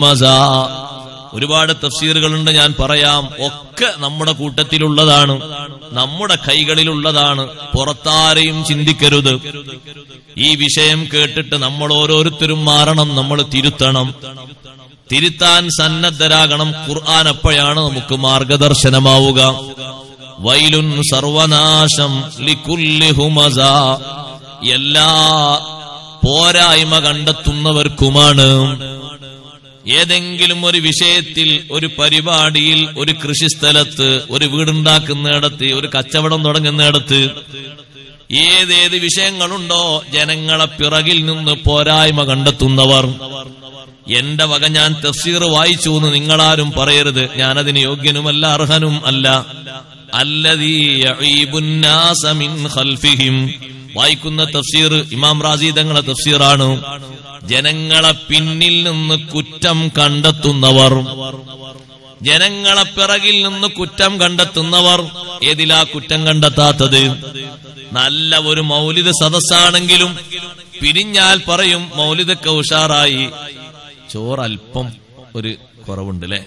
ഹുമസാ ഒരുപാട് തഫ്സീറുകളുണ്ട് ഞാൻ പറയാം ഒക്കെ നമ്മുടെ കൂട്ടത്തിലുള്ളതാണ് നമ്മുടെ കൈകളിലുള്ളതാണ് പുറത്താരെയും ചിന്തിക്കരുത് ഈ വിഷയം കേട്ടിട്ട് നമ്മൾ ഓരോരുത്തരും മാറണം നമ്മൾ തിരുത്തണം തിരുത്താൻ സന്നദ്ധരാകണം ഖുർആൻ അപ്പോഴാണ് നമുക്ക് മാർഗദർശനമാവുക വൈലുൻ സർവനാശം ലിക്കുല്ലി ഹുമസ എല്ലാ പോരായ്മ കണ്ടെത്തുന്നവർക്കുമാണ് ഏതെങ്കിലും ഒരു വിഷയത്തിൽ ഒരു പരിപാടിയിൽ ഒരു കൃഷിസ്ഥലത്ത് ഒരു വീടുണ്ടാക്കുന്നിടത്ത് ഒരു കച്ചവടം തുടങ്ങുന്നിടത്ത് ഏതേത് വിഷയങ്ങളുണ്ടോ ജനങ്ങളെ പിറകിൽ നിന്ന് പോരായ്മ കണ്ടെത്തുന്നവർ എന്റെ വക ഞാൻ തഫ്സീർ വായിച്ചു എന്ന് നിങ്ങളാരും പറയരുത് ഞാനതിന് യോഗ്യനുമല്ല അർഹനും അല്ല അല്ലദീ യഈബുന്നാസ മിൻ ഖൽഫിഹിം വായിക്കുന്ന തഫ്സീർ ഇമാം റാസി തങ്ങളെ തഫ്സീറാണ് ജനങ്ങളെ പിന്നിൽ നിന്ന് കുറ്റം കണ്ടെത്തുന്നവർ ജനങ്ങളെ പിറകിൽ നിന്ന് കുറ്റം കണ്ടെത്തുന്നവർ ഏതിലാ കുറ്റം കണ്ടെത്താത്തത് നല്ല ഒരു മൗലിക സദസ്സാണെങ്കിലും പിരിഞ്ഞാൽ പറയും മൗലിദൊക്കെ ഉഷാറായി ചോറൽപ്പം ഒരു കുറവുണ്ട് അല്ലേ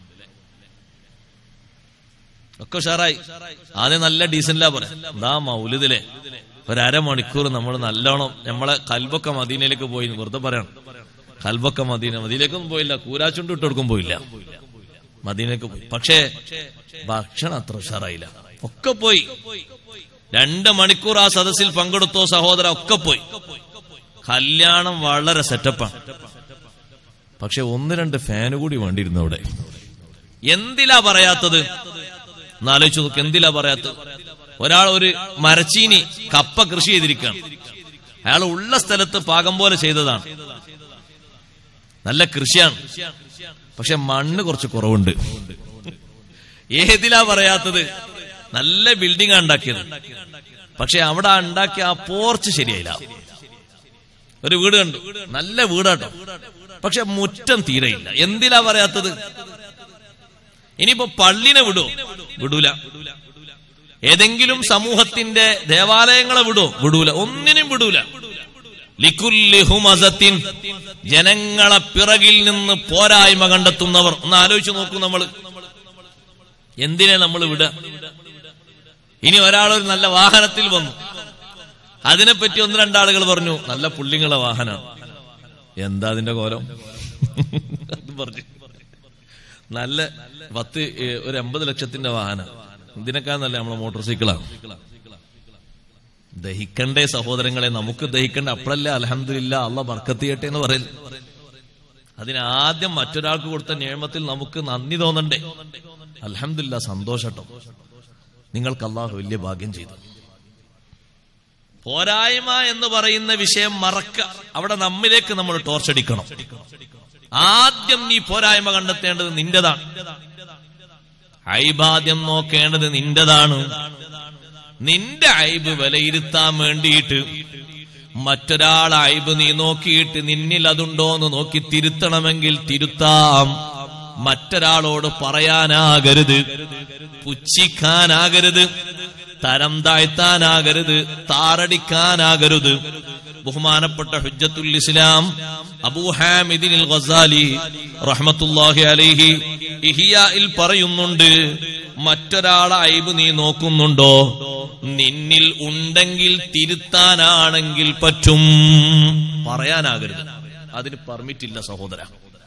ഒക്കെ ഉഷാറായി ആദ്യം നല്ല ഡീസന്റാ പറയാം എന്താ മൗലിദിലെ ഒരു അരമണിക്കൂർ നമ്മൾ നല്ലോണം നമ്മളെ കൽബൊക്കെ മദീനയിലേക്ക് പോയി വെറുതെ പറയണം കൽബൊക്കെ മദീന മദീനയിലേക്കൊന്നും പോയില്ല കൂരാച്ചുണ്ട് ഇട്ടൊടുക്കും പോയില്ല മദീനക്ക് പോയി പക്ഷേ ഭക്ഷണം അത്ര ഉഷാറായില്ല ഒക്കെ പോയി രണ്ട് മണിക്കൂർ ആ സദസ്സിൽ പങ്കെടുത്തോ സഹോദര ഒക്കെ പോയി കല്യാണം വളരെ സെറ്റപ്പാണ് പക്ഷെ ഒന്ന് രണ്ട് ഫാന് കൂടി വേണ്ടിയിരുന്നു അവിടെ എന്തിലാ പറയാത്തത് എന്നാലോചിച്ചു നോക്ക് എന്തിലാ പറയാത്തത് ഒരാൾ ഒരു മരച്ചീനി കപ്പ കൃഷി ചെയ്തിരിക്കുകയാണ് അയാൾ ഉള്ള സ്ഥലത്ത് പാകം പോലെ ചെയ്തതാണ് നല്ല കൃഷിയാണ് പക്ഷെ മണ്ണ് കുറച്ച് കുറവുണ്ട് ഏതിലാ പറയാത്തത് നല്ല ബിൽഡിംഗ് ആ ഉണ്ടാക്കിയത് പക്ഷെ അവിടെ ആ ഉണ്ടാക്കിയ ആ പോർച്ച് ശരിയായില്ല ഒരു വീട് കണ്ടു നല്ല വീടാട്ടോ പക്ഷെ മുറ്റം തീരെയില്ല എന്തിലാ പറയാത്തത് ഇനിയിപ്പോ പള്ളിനെ വിടോ വിടൂല ഏതെങ്കിലും സമൂഹത്തിന്റെ ദേവാലയങ്ങളെ വിടോ വിടൂല ഒന്നിനും വിടൂല ലിക്കുല്ലി ഹുമസത്തിൻ ജനങ്ങളെ പിറകിൽ നിന്ന് പോരായ്മ കണ്ടെത്തുന്നവർ ഒന്ന് ആലോചിച്ച് നോക്കൂ നമ്മൾ എന്തിനെ നമ്മൾ വിടുക ഇനി ഒരാളൊരു നല്ല വാഹനത്തിൽ വന്നു അതിനെപ്പറ്റി ഒന്ന് രണ്ടാളുകൾ പറഞ്ഞു നല്ല പുള്ളിങ്ങളെ വാഹനമാണ് എന്താ അതിന്റെ കോലം അത് പറഞ്ഞു നല്ല പത്ത് ഏ, ഒരു എൺപത് ലക്ഷത്തിന്റെ വാഹനം ഇതിനേക്കാൾ നല്ല നമ്മളെ മോട്ടോർ സൈക്കിളാണ് ദഹിക്കണ്ടേ സഹോദരങ്ങളെ നമുക്ക് ദഹിക്കണ്ട അപ്പോഴല്ലേ അലഹമില്ല അള്ള ബർക്കത്ത് ചെയ്യട്ടെ എന്ന് പറയൽ അതിനാദ്യം മറ്റൊരാൾക്ക് കൊടുത്ത നിയമത്തിൽ നമുക്ക് നന്ദി തോന്നണ്ടേ അലഹമില്ല സന്തോഷട്ടോ നിങ്ങൾക്ക് അള്ളാഹു വലിയ ഭാഗ്യം ചെയ്തു പോരായ്മ എന്ന് പറയുന്ന വിഷയം മറക്ക അവിടെ നമ്മിലേക്ക് നമ്മൾ ടോർച്ചടിക്കണം ആദ്യം നീ പോരായ്മ കണ്ടെത്തേണ്ടത് നിന്റേതാണ് ഐബാദ്യം നോക്കേണ്ടത് നിന്റേതാണ് നിന്റെ ഐബ് വിലയിരുത്താൻ വേണ്ടിയിട്ട് മറ്റൊരാൾ ഐബ് നീ നോക്കിയിട്ട് നിന്നിൽ അതുണ്ടോ എന്ന് നോക്കി തിരുത്തണമെങ്കിൽ തിരുത്താം മറ്റൊരാളോട് പറയാനാകരുത് പുച്ഛിക്കാനാകരുത് തരം താഴ്ത്താനാകരുത് താറടിക്കാനാകരുത് ബഹുമാനപ്പെട്ട ഹുജ്ജത്തുൽ ഇസ്ലാം അബൂ ഹാമിദിനിൽ ഗസാലി റഹ്മത്തുല്ലാഹി അലൈഹി ഇഹിയായിൽ പറയുന്നുണ്ട് മറ്റൊരാളെ ഐബ് നീ നോക്കുന്നുണ്ടോ നിന്നിൽ ഉണ്ടെങ്കിൽ തിരുത്താനാണെങ്കിൽ പറ്റും പറയാനാകരുത് അതിന് പെർമിറ്റ് ഇല്ല സഹോദര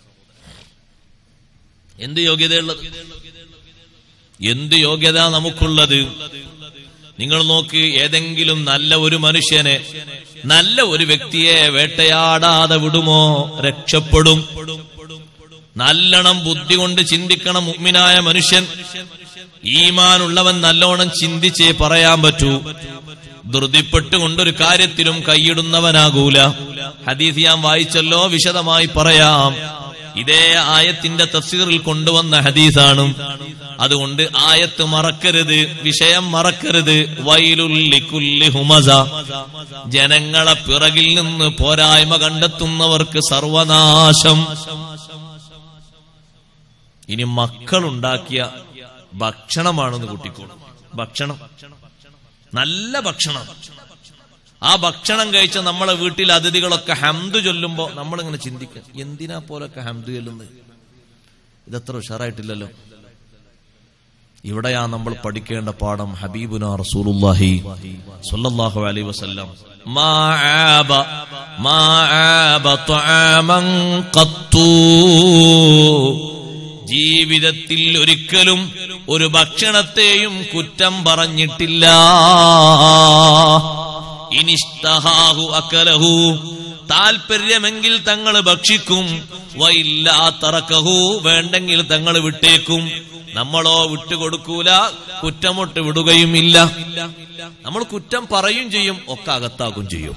എന്ത് യോഗ്യതയുള്ളത് എന്ത് യോഗ്യത നമുക്കുള്ളത് നിങ്ങൾ നോക്ക് ഏതെങ്കിലും നല്ല ഒരു മനുഷ്യനെ നല്ല ഒരു വ്യക്തിയെ വേട്ടയാടാതെ വിടുമോ രക്ഷപ്പെടും നല്ലോണം ബുദ്ധി കൊണ്ട് ചിന്തിക്കണം മുഗ്മിനായ മനുഷ്യൻ ഈമാനുള്ളവൻ നല്ലോണം ചിന്തിച്ചേ പറയാൻ പറ്റൂ ധൃതിപ്പെട്ടുകൊണ്ടൊരു കാര്യത്തിലും കൈയിടുന്നവനാകൂല ഹദീസ് ഞാൻ വായിച്ചല്ലോ വിശദമായി പറയാം ഇതേ ആയത്തിന്റെ തഫ്സീറിൽ കൊണ്ടുവന്ന ഹദീസാണ് അതുകൊണ്ട് ആയത്ത് മറക്കരുത് വിഷയം മറക്കരുത് വൈലുല്ലിക്കുല്ലി ഹുമസ ജനങ്ങളെ പിറകിൽ നിന്ന് പോരായ്മ കണ്ടെത്തുന്നവർക്ക് സർവനാശം ഇനി മക്കളുണ്ടാക്കിയ ഭക്ഷണമാണെന്ന് കൂട്ടിക്കോളും ഭക്ഷണം നല്ല ഭക്ഷണം ആ ഭക്ഷണം കഴിച്ച നമ്മളെ വീട്ടിൽ അതിഥികളൊക്കെ ഹംദ് ചൊല്ലുമ്പോ നമ്മളിങ്ങനെ ചിന്തിക്കും എന്തിനാ പോലൊക്കെ ഹംദ് ചൊല്ലുന്നത് ഇതത്ര ഉഷാറായിട്ടില്ലല്ലോ ഇവിടെയാ നമ്മൾ പഠിക്കേണ്ട പാഠം ഹബീബുന റസൂലുള്ളാഹി സ്വല്ലല്ലാഹു അലൈഹി വസല്ലം മാ ആബ മാ ആബ ത്വആമൻ ഖത്തു ജീവിതത്തിൽ ഒരിക്കലും ഒരു ഭക്ഷണത്തെയും കുറ്റം പറഞ്ഞിട്ടില്ല ഇനിഷ്ടഹാഹു അക്കലഹു താൽപര്യമെങ്കിൽ തങ്ങൾ ഭക്ഷിക്കും വയില്ലാ തറക്കഹു വേണ്ടെങ്കിൽ തങ്ങൾ വിട്ടേക്കും നമ്മളോ വിട്ടുകൊടുക്കൂല കുറ്റമൊട്ട് വിടുകയുമില്ല നമ്മൾ കുറ്റം പറയും ചെയ്യും ഒക്കെ അകത്താക്കും ചെയ്യും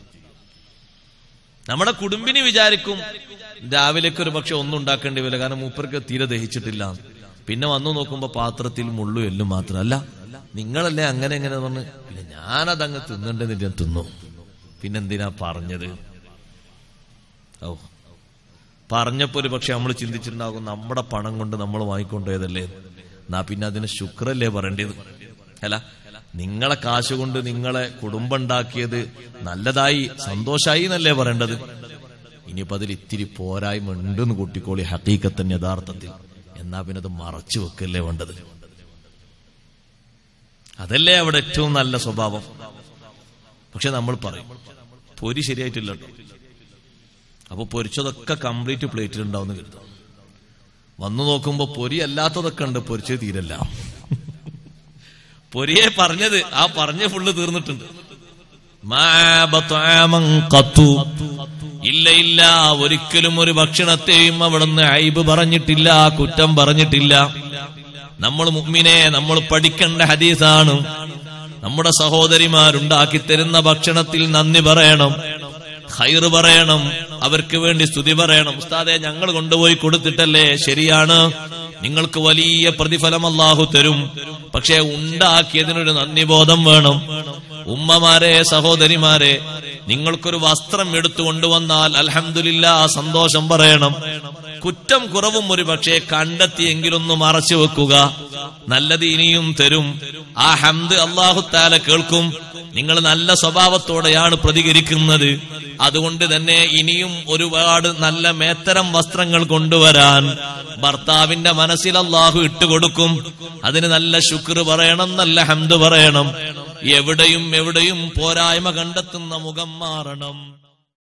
നമ്മുടെ കുടുംബിനി വിചാരിക്കും രാവിലേക്ക് ഒരു പക്ഷെ ഒന്നും ഉണ്ടാക്കേണ്ടി വരില്ല കാരണം മൂപ്പർക്ക് തീരെ ദഹിച്ചിട്ടില്ല പിന്നെ വന്നു നോക്കുമ്പോ പാത്രത്തിൽ മുള്ളു എല്ലും മാത്രമല്ല നിങ്ങളല്ലേ അങ്ങനെ എങ്ങനെ പറഞ്ഞു പിന്നെ ഞാനതങ്ങ് തിന്നണ്ടെന്ന് ഞാൻ തിന്നു പിന്നെന്തിനാ പറഞ്ഞത് ഓ പറഞ്ഞപ്പോ ഒരു പക്ഷെ നമ്മൾ ചിന്തിച്ചിട്ടുണ്ടാകും നമ്മുടെ പണം കൊണ്ട് നമ്മൾ വാങ്ങിക്കൊണ്ടുപോയതല്ലേ എന്നാ പിന്നെ അതിന് ശുക്രല്ലേ പറയേണ്ടത് അല്ല നിങ്ങളെ കാശ് കൊണ്ട് നിങ്ങളെ കുടുംബം ഉണ്ടാക്കിയത് നല്ലതായി സന്തോഷായി എന്നല്ലേ പറയേണ്ടത് ഇനിയിപ്പോ അതിൽ ഇത്തിരി പോരായ്മ ഉണ്ടെന്ന് കൂട്ടിക്കോളി ഹക്കീക്കത്തൻ യഥാർത്ഥത്തിൽ എന്നാ പിന്നെ അത് മറച്ചു വെക്കല്ലേ വേണ്ടത് അതല്ലേ അവിടെ ഏറ്റവും നല്ല സ്വഭാവം പക്ഷെ നമ്മൾ പറയും പൊരി ശരിയായിട്ടില്ല കേട്ടോ അപ്പൊ പൊരിച്ചതൊക്കെ കംപ്ലീറ്റ് പ്ലേറ്റിൽ ഉണ്ടാവും കരുതാം വന്നു നോക്കുമ്പോ പൊരി അല്ലാത്തതൊക്കെ ഉണ്ട് പൊരിച്ചത് തീരല്ല പൊരിയെ പറഞ്ഞത് ആ പറഞ്ഞ ഫുള്ള് തീർന്നിട്ടുണ്ട് മാബത്വാമൻ ഖത്തു. ഇല്ല ഇല്ല ഒരിക്കലും ഒരു ഭക്ഷണത്തെയും അവിടുന്ന് ഐബ് പറഞ്ഞിട്ടില്ല കുറ്റം പറഞ്ഞിട്ടില്ല നമ്മൾ മുമ്മിനെ നമ്മൾ പഠിക്കേണ്ട ഹദീസാണ് നമ്മുടെ സഹോദരിമാരുണ്ടാക്കി തരുന്ന ഭക്ഷണത്തിൽ നന്ദി പറയണം ഹൈറ് പറയണം അവർക്ക് വേണ്ടി സ്തുതി പറയണം ഉസ്താദെ ഞങ്ങൾ കൊണ്ടുപോയി കൊടുത്തിട്ടല്ലേ ശരിയാണ് നിങ്ങൾക്ക് വലിയ പ്രതിഫലം അല്ലാഹു തരും പക്ഷേ ഉണ്ടാക്കിയതിനൊരു നന്ദി ബോധം വേണം ഉമ്മമാരെ സഹോദരിമാരെ നിങ്ങൾക്കൊരു വസ്ത്രം എടുത്തു കൊണ്ടുവന്നാൽ അൽഹംദുലില്ല സന്തോഷം പറയണം കുറ്റം കുറവും ഒരു പക്ഷേ കണ്ടെത്തിയെങ്കിലൊന്ന് മറച്ചു വെക്കുക നല്ലത് ഇനിയും തരും ആ ഹംദ് അള്ളാഹു താല കേൾക്കും നിങ്ങൾ നല്ല സ്വഭാവത്തോടെയാണ് പ്രതികരിക്കുന്നത് അതുകൊണ്ട് തന്നെ ഇനിയും ഒരുപാട് നല്ല മേത്തരം വസ്ത്രങ്ങൾ കൊണ്ടുവരാൻ ഭർത്താവിന്റെ മനസ്സിൽ അള്ളാഹു ഇട്ടുകൊടുക്കും അതിന് നല്ല ശുക്ർ പറയണം നല്ല ഹംദ് പറയണം എവിടെയും എവിടെയും പോരായ്മ കണ്ടെത്തുന്ന മുഖം മാറണം